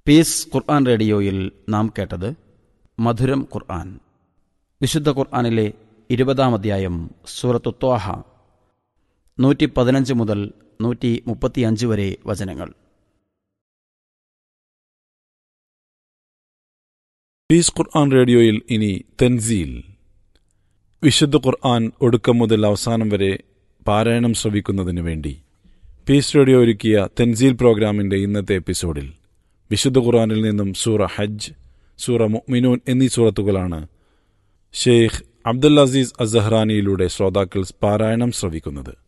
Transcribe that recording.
piece ഖുർആൻ റേഡിയോയിൽ നാം കേട്ടത് മധുരം ഖുർആൻ വിശുദ്ധ ഖുർആനിലെ ഇരുപതാം അധ്യായം സൂറത്തു ത്വാഹ നൂറ്റി പതിനഞ്ച് മുതൽ നൂറ്റി മുപ്പത്തിയഞ്ച് വരെ വചനങ്ങൾ പീസ് ഖുർആൻ റേഡിയോയിൽ ഇനി തൻസീൽ വിശുദ്ധ ഖുർആൻ ഒടുക്കം മുതൽ അവസാനം വരെ പാരായണം ശ്രവിക്കുന്നതിന് വേണ്ടി പീസ് റേഡിയോ ഒരുക്കിയ തൻസീൽ പ്രോഗ്രാമിന്റെ ഇന്നത്തെ എപ്പിസോഡിൽ വിശുദ്ധ ഖുർആനിൽ നിന്നും സൂറ ഹജ്ജ് സൂറ മുഅ്മിനൂൻ എന്നീ സൂറത്തുകളാണ് ഷെയ്ഖ് അബ്ദുൽ അസീസ് അസഹ്റാനിയിലൂടെ ശ്രോതാക്കൾ പാരായണം ശ്രവിക്കുന്നത്